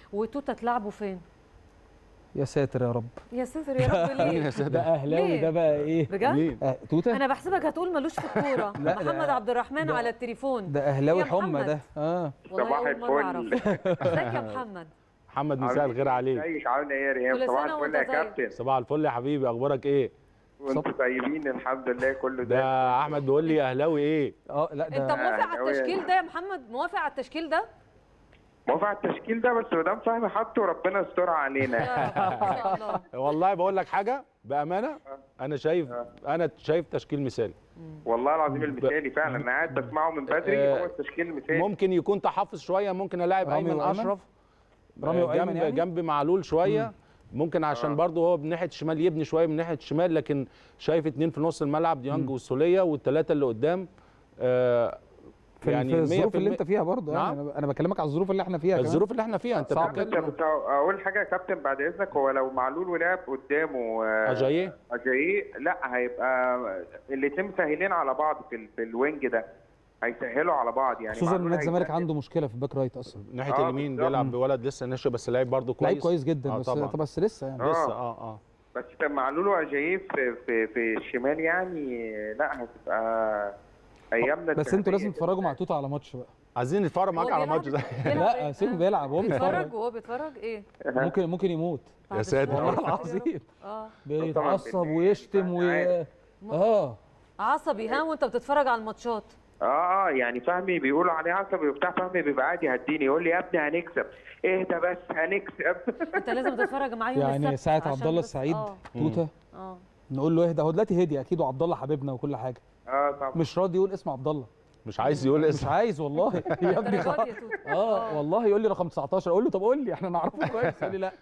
وتوتا تلعبوا فين يا ساتر يا رب يا ساتر يا رب ليه ده اهلاوي ليه؟ ده بقى ايه بجد مين؟ آه توته انا بحسبك هتقول ملوش في الكوره لا، ده- محمد عبد الرحمن ده- على التليفون ده اهلاوي يا حمى محمد. ده اه والله صباح اول مره الفل. اعرف ازيك يا محمد محمد مساء الخير عليك ازيك عامل ايه يا ريان كل صباح سنة الفل وانت يا طيب. كابتن صباح الفل يا حبيبي اخبارك ايه وانتوا طيبين الحمد لله كله ده ده احمد بيقول لي اهلاوي ايه اه لا انت ده موافق على أهلاوي. التشكيل ده يا محمد موافق على التشكيل ده موافق على التشكيل ده بس مدام فهمي حطه ربنا يسترها علينا يا رب ان شاء الله والله بقول لك حاجه بامانه انا شايف انا شايف تشكيل مثالي والله العظيم المثالي فعلا انا قاعد بسمعه من بدري آه، هو التشكيل المثالي ممكن يكون تحفظ شويه ممكن الاعب رامي ايمن وأيمن؟ اشرف رامي آه، وأيمن جنب يعني؟ جنب معلول شويه ممكن عشان آه. برضه هو من ناحيه الشمال يبني شويه من ناحيه الشمال لكن شايف اتنين في نص الملعب ديانج والسوليه والثلاثه اللي قدام آه في, يعني في الظروف اللي انت فيها برضه يعني نعم. أنا- انا بكلمك على الظروف اللي احنا فيها كمان. الظروف اللي احنا فيها انت صعب بتتكلم كنت اقول حاجه يا كابتن بعد اذنك هو لو معلول ولعب قدامه آه، اجاييه اجاييه لا هيبقى الاثنين مسهلين على بعض في, ال- في الوينج ده هيسهلوا على بعض يعني خصوصا ان معلول نادي الزمالك هيسهل. عنده مشكله في الباك رايت اصلا ناحيه آه، اليمين بالظبط. بيلعب بولد لسه ناشئ بس لعيب برضه كويس لعيب كويس جدا آه، بس طبعا. طب بس لسه يعني آه. لسه اه اه بس كان معلول واجاييه في, في في الشمال يعني لا هتبقى ايامنا بس انتوا لازم الذهبية. تتفرجوا مع توتا على ماتش بقى عايزين نتفرج معاك هو على بيلعب؟ الماتش ده بيلعب لا إيه؟ سيبه بيلعب وهو بيتفرج بيتفرج وهو بيتفرج ايه ممكن ممكن يموت بعد ساتر. الشر. والله العظيم اه بيتعصب ويشتم و عارف. اه عصبي ها وانت بتتفرج على الماتشات اه اه يعني فهمي بيقولوا عليه عصبي وبتاع فهمي بيبقى عادي يهديني يقول لي يا ابني هنكسب اهدى بس هنكسب انت لازم تتفرج معاه يوم يعني السبت ساعه عشان عبد الله بس- السعيد اه توتا اه نقول له اهدى هو دلوقتي هدي اكيد وعبد الله حبيبنا وكل حاجه اه طبعا مش راضي يقول اسم عبد الله مش عايز يقول مش اسم عايز والله يا ابني درجات خلاص يا توتا اه والله يقول لي رقم 19 اقول له طب قول لي احنا نعرفه كويس يقول لي لا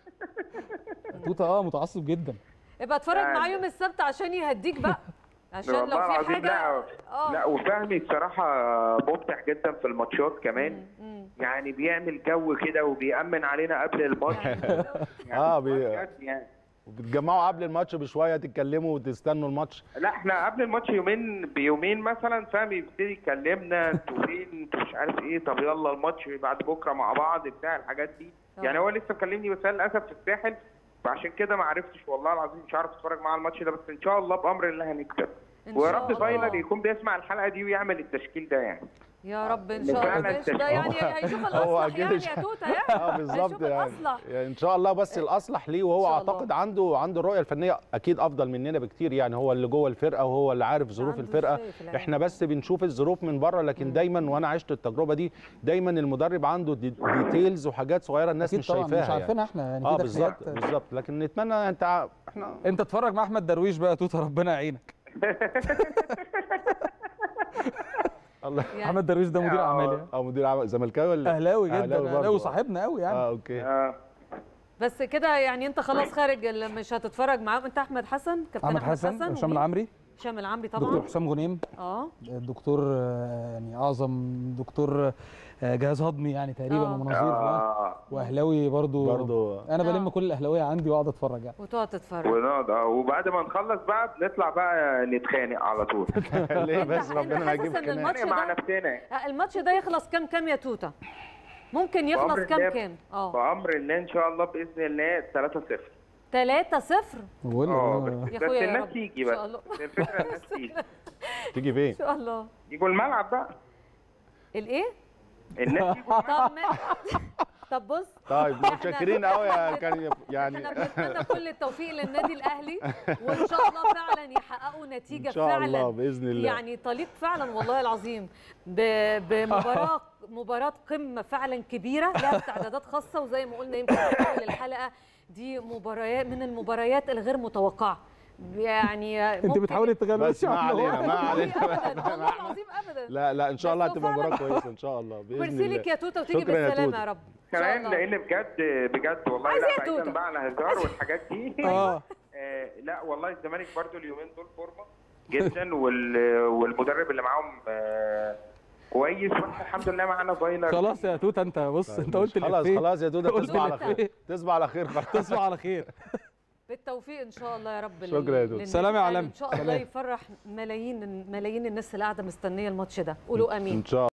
توتا اه متعصب جدا ابقى اتفرج يعني- معاه يوم السبت عشان يهديك بقى عشان لو والله في العظيم حاجه لا اه لا وفهمي بصراحه ممتع جدا في الماتشات كمان مم. يعني بيعمل جو كده وبيأمن علينا قبل الماتش يعني اه بي... بجد يعني بتجمعوا قبل الماتش بشويه تتكلموا وتستنوا الماتش لا احنا قبل الماتش يومين بيومين مثلا فهمي يبتدي يكلمنا انتوا فين انتوا مش عارف ايه طب يلا الماتش بعد بكره مع بعض بتاع الحاجات دي آه. يعني هو لسه مكلمني بس أنا للاسف في الساحل فعشان كده ما عرفتش والله العظيم مش عارف اتفرج معاه الماتش ده بس ان شاء الله بامر الله هنكسب إن شاء ويا رب الله. فايلر يكون بيسمع الحلقه دي ويعمل التشكيل ده يعني يا رب ان شاء الله فعلا ماشي ده يعني هيشوف هو الاصلح أكيد يعني مش- يا توتا يعني اه بالظبط هيشوف يعني. الاصلح يعني ان شاء الله بس الاصلح ليه وهو إن شاء الله. اعتقد عنده عنده الرؤيه الفنيه اكيد افضل مننا بكتير يعني هو اللي جوه الفرقه وهو اللي عارف ظروف عنده الفرقه شايف العين. احنا بس بنشوف الظروف من بره لكن دايما وانا عشت التجربه دي دايما المدرب عنده دي- ديتيلز وحاجات صغيره الناس اكيد مش طبعا شايفاها مش يعني. عارفينها احنا يعني اه في بالظبط داخليات- بالظبط لكن نتمنى انت ع- احنا انت اتفرج مع احمد درويش بقى توتا ربنا يعينك الله يعني احمد درويش ده مدير آه. اعمال يعني او مدير عمل زملكاوي ولا اهلاوي جدا أهلاوي برضه. اهلاوي صاحبنا قوي يعني اه اوكي اه بس كده يعني انت خلاص خارج ال- مش هتتفرج معاهم انت احمد حسن كابتن احمد حسن هشام ومين؟ العمري هشام العمري دكتور طبعا حسام غنيم اه الدكتور آه، يعني اعظم دكتور آه، جهاز هضمي يعني تقريبا آه. ومناظير اه واهلاوي برضو برضو انا آه. بلم كل الاهلاويه عندي واقعد اتفرج يعني وتقعد تتفرج ونقعد اه وبعد ما نخلص بقى بنطلع بقى نتخانق على طول ليه انت- بس انت ربنا ما حاسس يجيب ان خناقه الماتش مع ده نفسنا آه، الماتش ده يخلص كام كام يا توتا ممكن يخلص بأمر كام الله- كام اه بأمر الله ان شاء الله باذن الله 3-0 3 0 بقول اه له بس يا بس أخويا يا الناس رب. تيجي إن بس شاء الله. الفكره الناس تيجي تيجي فين ان شاء الله يجوا الملعب بقى الايه الناس يجوا طب ما... طب بص طيب إحنا- متشكرين قوي يا كان يعني احنا بنتمنى كل التوفيق للنادي الاهلي وان شاء الله فعلا يحققوا نتيجه ان شاء فعلا الله باذن الله يعني طليق فعلا والله العظيم ب- بمباراه مباراه قمه فعلا كبيره لها استعدادات خاصه وزي ما قلنا يمكن في اول الحلقه دي مباريات من المباريات الغير متوقعه يعني انت ممكن- بتحاولي بس تغلسي ما على علينا ما علينا ابدا والله العظيم ابدا لا لا ان شاء الله بس هتبقى هو مباراه فعلا- كويسه ان شاء الله باذن ميرسي الله لك يا توته وتيجي شكرا يا بالسلامه توتة. يا رب إن شاء كمان الله. لان بجد بجد والله عايز لا إيه يا بعيدا توتة؟ بقى عن الهزار والحاجات دي اه آه، لا والله الزمالك برضو اليومين دول فورمه جدا وال- والمدرب اللي معاهم آه، كويس واحنا الحمد لله معانا فايلر خلاص يا توتا انت بص انت قلت خلاص الإفيه. خلاص يا دوده قلت تصبح على الإفيه. خير تصبح على خير خلاص تصبح على خير بالتوفيق ان شاء الله يا رب لل- شكرا يا دود. للنادي سلام يا الأهلي. عالمي. ان شاء الله سلام. يفرح ملايين ملايين الناس اللي قاعده مستنيه الماتش ده قولوا امين ان شاء الله